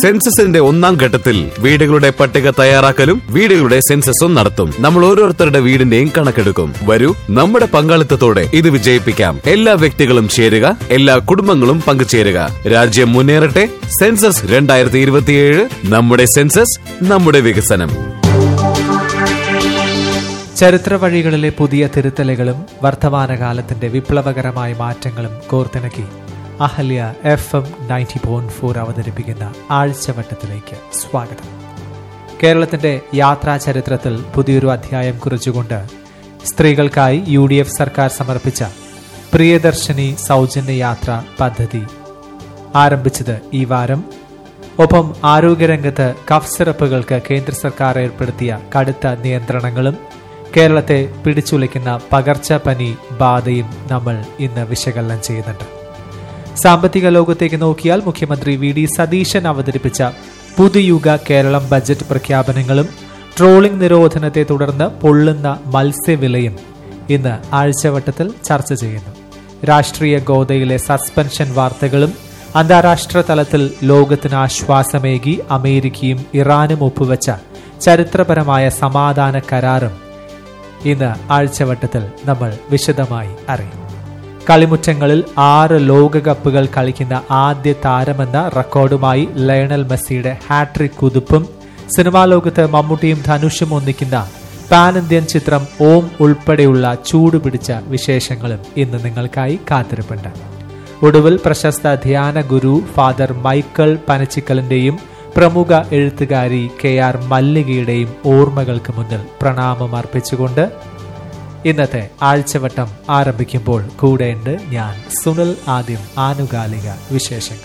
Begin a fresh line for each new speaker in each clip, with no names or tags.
സെൻസസിന്റെ ഒന്നാം ഘട്ടത്തിൽ വീടുകളുടെ പട്ടിക തയ്യാറാക്കലും വീടുകളുടെ സെൻസസും നടത്തും നമ്മൾ ഓരോരുത്തരുടെ വീടിന്റെയും കണക്കെടുക്കും വരൂ നമ്മുടെ പങ്കാളിത്തത്തോടെ ഇത് വിജയിപ്പിക്കാം എല്ലാ വ്യക്തികളും ചേരുക എല്ലാ കുടുംബങ്ങളും പങ്കുചേരുക രാജ്യം മുന്നേറട്ടെ സെൻസസ് രണ്ടായിരത്തി ഇരുപത്തിയേഴ് നമ്മുടെ സെൻസസ് നമ്മുടെ വികസനം
ചരിത്ര വഴികളിലെ പുതിയ തിരുത്തലുകളും വർത്തമാനകാലത്തിന്റെ വിപ്ലവകരമായ മാറ്റങ്ങളും കോർത്തിണക്കി Ahalya F M ninety point four അവതരിപ്പിക്കുന്ന ആഴ്ചവട്ടത്തിലേക്ക് സ്വാഗതം കേരളത്തിന്റെ യാത്രാ ചരിത്രത്തിൽ പുതിയൊരു അധ്യായം കുറിച്ചുകൊണ്ട് സ്ത്രീകൾക്കായി യു ഡി എഫ് സർക്കാർ സമർപ്പിച്ച പ്രിയദർശിനി സൗജന്യ യാത്ര പദ്ധതി ആരംഭിച്ചത് ഈ വാരം ഒപ്പം ആരോഗ്യരംഗത്ത് കഫ് സിറപ്പുകൾക്ക് കേന്ദ്ര സർക്കാർ ഏർപ്പെടുത്തിയ കടുത്ത നിയന്ത്രണങ്ങളും കേരളത്തെ പിടിച്ചുലയ്ക്കുന്ന പകർച്ചപ്പനി ബാധയും നമ്മൾ ഇന്ന് വിശകലനം ചെയ്യുന്നുണ്ട് സാമ്പത്തിക ലോകത്തേക്ക് നോക്കിയാൽ മുഖ്യമന്ത്രി വി ഡി സതീശൻ അവതരിപ്പിച്ച പുതുയുഗ കേരളം ബജറ്റ് പ്രഖ്യാപനങ്ങളും ട്രോളിംഗ് നിരോധനത്തെ തുടർന്ന് പൊള്ളുന്ന മത്സ്യവിലയും ഇന്ന് ആഴ്ചവട്ടത്തിൽ ചർച്ച ചെയ്യുന്നു രാഷ്ട്രീയ ഗോതയിലെ സസ്പെൻഷൻ വാർത്തകളും അന്താരാഷ്ട്ര തലത്തിൽ ലോകത്തിന് ആശ്വാസമേകി അമേരിക്കയും ഇറാനും ഒപ്പുവെച്ച ചരിത്രപരമായ സമാധാന കരാറും ഇന്ന് ആഴ്ചവട്ടത്തിൽ നമ്മൾ വിശദമായി അറിയും കളിമുറ്റങ്ങളിൽ ആറ് ലോകകപ്പുകൾ കളിക്കുന്ന ആദ്യ താരമെന്ന റെക്കോർഡുമായി ലയണൽ മെസ്സിയുടെ ഹാട്രിക് കുതിപ്പും സിനിമാ ലോകത്ത് മമ്മൂട്ടിയും ധനുഷും ഒന്നിക്കുന്ന പാൻ ഇന്ത്യൻ ചിത്രം ഓം ഉൾപ്പെടെയുള്ള ചൂടുപിടിച്ച വിശേഷങ്ങളും ഇന്ന് നിങ്ങൾക്കായി കാത്തിരിപ്പുണ്ട് ഒടുവിൽ പ്രശസ്ത ധ്യാന ഗുരു ഫാദർ മൈക്കിൾ പനച്ചിക്കലിന്റെയും പ്രമുഖ എഴുത്തുകാരി കെ ആർ മല്ലികയുടെയും ഓർമ്മകൾക്ക് മുന്നിൽ പ്രണാമം അർപ്പിച്ചുകൊണ്ട് ഇന്നത്തെ ആഴ്ചവട്ടം ആരംഭിക്കുമ്പോൾ കൂടെയുണ്ട് ഞാൻ സുനിൽ ആദ്യം ആനുകാലിക വിശേഷങ്ങൾ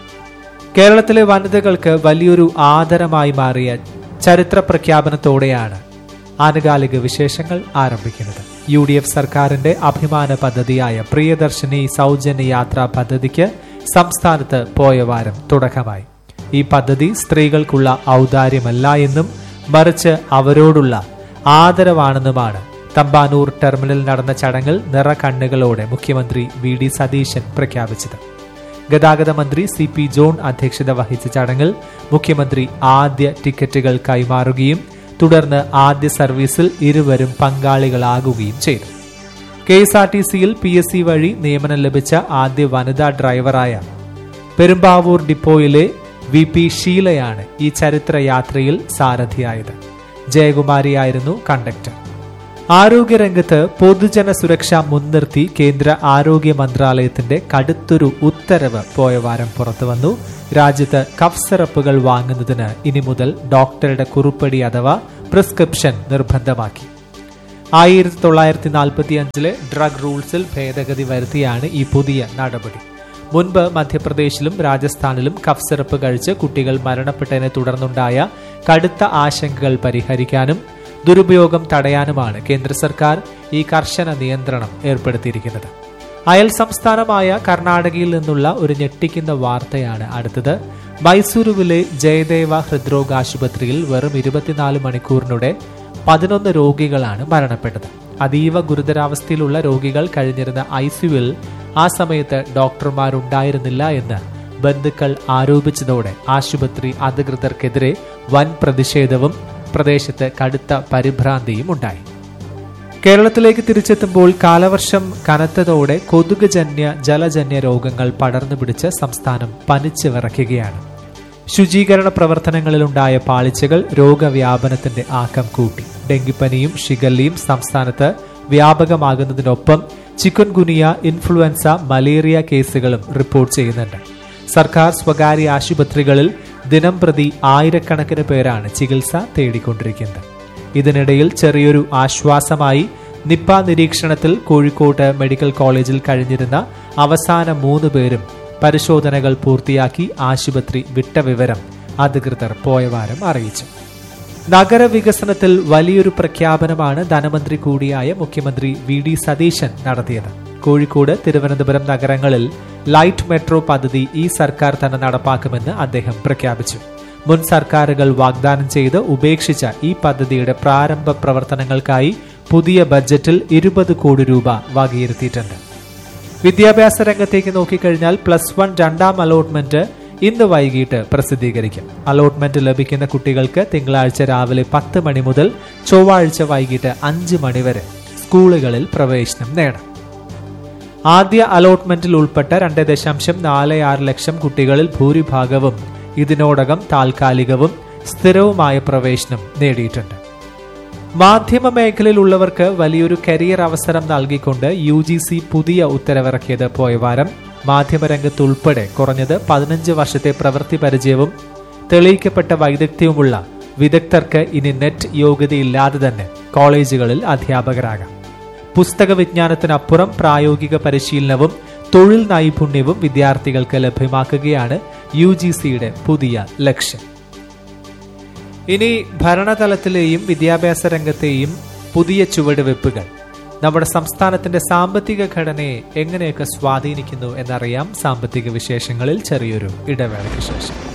കേരളത്തിലെ വനിതകൾക്ക് വലിയൊരു ആദരമായി മാറിയ ചരിത്ര പ്രഖ്യാപനത്തോടെയാണ് ആനുകാലിക വിശേഷങ്ങൾ ആരംഭിക്കുന്നത് യു ഡി എഫ് സർക്കാരിന്റെ അഭിമാന പദ്ധതിയായ പ്രിയദർശിനി സൗജന്യ യാത്രാ പദ്ധതിക്ക് സംസ്ഥാനത്ത് പോയ വാരം തുടക്കമായി ഈ പദ്ധതി സ്ത്രീകൾക്കുള്ള ഔദാര്യമല്ല എന്നും മറിച്ച് അവരോടുള്ള ആദരവാണെന്നുമാണ് തമ്പാനൂർ ടെർമിനലിൽ നടന്ന ചടങ്ങിൽ നിറകണ്ണുകളോടെ മുഖ്യമന്ത്രി വി ഡി സതീശൻ പ്രഖ്യാപിച്ചത് ഗതാഗത മന്ത്രി സി പി ജോൺ അധ്യക്ഷത വഹിച്ച ചടങ്ങിൽ മുഖ്യമന്ത്രി ആദ്യ ടിക്കറ്റുകൾ കൈമാറുകയും തുടർന്ന് ആദ്യ സർവീസിൽ ഇരുവരും പങ്കാളികളാകുകയും ചെയ്തു കെ എസ് ആർ ടി സിയിൽ പി എസ് സി വഴി നിയമനം ലഭിച്ച ആദ്യ വനിതാ ഡ്രൈവറായ പെരുമ്പാവൂർ ഡിപ്പോയിലെ വി പി ഷീലയാണ് ഈ ചരിത്ര യാത്രയിൽ സാരഥിയായത് ജയകുമാരിയായിരുന്നു കണ്ടക്ടർ ആരോഗ്യരംഗത്ത് പൊതുജന സുരക്ഷ മുൻനിർത്തി കേന്ദ്ര ആരോഗ്യ മന്ത്രാലയത്തിന്റെ കടുത്തൊരു ഉത്തരവ് പോയ വാരം പുറത്തുവന്നു രാജ്യത്ത് കഫ് സിറപ്പുകൾ വാങ്ങുന്നതിന് ഇനി മുതൽ ഡോക്ടറുടെ കുറിപ്പടി അഥവാ പ്രിസ്ക്രിപ്ഷൻ നിർബന്ധമാക്കി ആയിരത്തി തൊള്ളായിരത്തി നാൽപ്പത്തി അഞ്ചിലെ ഡ്രഗ് റൂൾസിൽ ഭേദഗതി വരുത്തിയാണ് ഈ പുതിയ നടപടി മുൻപ് മധ്യപ്രദേശിലും രാജസ്ഥാനിലും കഫ് സിറപ്പ് കഴിച്ച് കുട്ടികൾ മരണപ്പെട്ടതിനെ തുടർന്നുണ്ടായ കടുത്ത ആശങ്കകൾ പരിഹരിക്കാനും ദുരുപയോഗം തടയാനുമാണ് കേന്ദ്ര സർക്കാർ ഈ കർശന നിയന്ത്രണം ഏർപ്പെടുത്തിയിരിക്കുന്നത് അയൽ സംസ്ഥാനമായ കർണാടകയിൽ നിന്നുള്ള ഒരു ഞെട്ടിക്കുന്ന വാർത്തയാണ് അടുത്തത് മൈസൂരുവിലെ ജയദേവ ഹൃദ്രോഗ ആശുപത്രിയിൽ വെറും ഇരുപത്തിനാല് മണിക്കൂറിനുടെ പതിനൊന്ന് രോഗികളാണ് മരണപ്പെട്ടത് അതീവ ഗുരുതരാവസ്ഥയിലുള്ള രോഗികൾ കഴിഞ്ഞിരുന്ന ഐസിയുവിൽ ആ സമയത്ത് ഡോക്ടർമാരുണ്ടായിരുന്നില്ല എന്ന് ബന്ധുക്കൾ ആരോപിച്ചതോടെ ആശുപത്രി അധികൃതർക്കെതിരെ വൻ പ്രതിഷേധവും പ്രദേശത്ത് കടുത്ത പരിഭ്രാന്തിയും ഉണ്ടായി കേരളത്തിലേക്ക് തിരിച്ചെത്തുമ്പോൾ കാലവർഷം കനത്തതോടെ കൊതുകുജന്യ ജലജന്യ രോഗങ്ങൾ പടർന്നു പിടിച്ച് സംസ്ഥാനം പനിച്ചു വിറയ്ക്കുകയാണ് ശുചീകരണ പ്രവർത്തനങ്ങളിലുണ്ടായ പാളിച്ചകൾ രോഗവ്യാപനത്തിന്റെ ആക്കം കൂട്ടി ഡെങ്കിപ്പനിയും ഷിഗല്ലയും സംസ്ഥാനത്ത് വ്യാപകമാകുന്നതിനൊപ്പം ചിക്കൻ ഗുനിയ ഇൻഫ്ലുവൻസ മലേറിയ കേസുകളും റിപ്പോർട്ട് ചെയ്യുന്നുണ്ട് സർക്കാർ സ്വകാര്യ ആശുപത്രികളിൽ ദിനം പ്രതി ആയിരക്കണക്കിന് പേരാണ് ചികിത്സ തേടിക്കൊണ്ടിരിക്കുന്നത് ഇതിനിടയിൽ ചെറിയൊരു ആശ്വാസമായി നിപ്പ നിരീക്ഷണത്തിൽ കോഴിക്കോട് മെഡിക്കൽ കോളേജിൽ കഴിഞ്ഞിരുന്ന അവസാന മൂന്ന് പേരും പരിശോധനകൾ പൂർത്തിയാക്കി ആശുപത്രി വിട്ട വിവരം അധികൃതർ പോയവാരം അറിയിച്ചു നഗരവികസനത്തിൽ വലിയൊരു പ്രഖ്യാപനമാണ് ധനമന്ത്രി കൂടിയായ മുഖ്യമന്ത്രി വി ഡി സതീശൻ നടത്തിയത് കോഴിക്കോട് തിരുവനന്തപുരം നഗരങ്ങളിൽ ലൈറ്റ് മെട്രോ പദ്ധതി ഈ സർക്കാർ തന്നെ നടപ്പാക്കുമെന്ന് അദ്ദേഹം പ്രഖ്യാപിച്ചു മുൻ സർക്കാരുകൾ വാഗ്ദാനം ചെയ്ത് ഉപേക്ഷിച്ച ഈ പദ്ധതിയുടെ പ്രാരംഭ പ്രവർത്തനങ്ങൾക്കായി പുതിയ ബജറ്റിൽ ഇരുപത് കോടി രൂപ വകയിരുത്തിയിട്ടുണ്ട് വിദ്യാഭ്യാസ രംഗത്തേക്ക് നോക്കിക്കഴിഞ്ഞാൽ പ്ലസ് വൺ രണ്ടാം അലോട്ട്മെന്റ് ഇന്ന് വൈകിട്ട് പ്രസിദ്ധീകരിക്കും അലോട്ട്മെന്റ് ലഭിക്കുന്ന കുട്ടികൾക്ക് തിങ്കളാഴ്ച രാവിലെ പത്ത് മണി മുതൽ ചൊവ്വാഴ്ച വൈകിട്ട് അഞ്ച് മണി വരെ സ്കൂളുകളിൽ പ്രവേശനം നേടാം ആദ്യ അലോട്ട്മെന്റിൽ ഉൾപ്പെട്ട രണ്ട് ദശാംശം നാല് ആറ് ലക്ഷം കുട്ടികളിൽ ഭൂരിഭാഗവും ഇതിനോടകം താൽക്കാലികവും സ്ഥിരവുമായ പ്രവേശനം നേടിയിട്ടുണ്ട് മാധ്യമ മേഖലയിലുള്ളവർക്ക് വലിയൊരു കരിയർ അവസരം നൽകിക്കൊണ്ട് യു ജി സി പുതിയ ഉത്തരവിറക്കിയത് പോയ വാരം മാധ്യമരംഗത്ത് ഉൾപ്പെടെ കുറഞ്ഞത് പതിനഞ്ച് വർഷത്തെ പ്രവൃത്തി പരിചയവും തെളിയിക്കപ്പെട്ട വൈദഗ്ധ്യവുമുള്ള വിദഗ്ധർക്ക് ഇനി നെറ്റ് യോഗ്യതയില്ലാതെ തന്നെ കോളേജുകളിൽ അധ്യാപകരാകാം പുസ്തക വിജ്ഞാനത്തിനപ്പുറം പ്രായോഗിക പരിശീലനവും തൊഴിൽ നൈപുണ്യവും വിദ്യാർത്ഥികൾക്ക് ലഭ്യമാക്കുകയാണ് യു ജി സിയുടെ പുതിയ ലക്ഷ്യം ഇനി ഭരണതലത്തിലെയും വിദ്യാഭ്യാസ രംഗത്തെയും പുതിയ ചുവടുവെപ്പുകൾ നമ്മുടെ സംസ്ഥാനത്തിന്റെ സാമ്പത്തിക ഘടനയെ എങ്ങനെയൊക്കെ സ്വാധീനിക്കുന്നു എന്നറിയാം സാമ്പത്തിക വിശേഷങ്ങളിൽ ചെറിയൊരു ഇടവേളയ്ക്ക് ശേഷം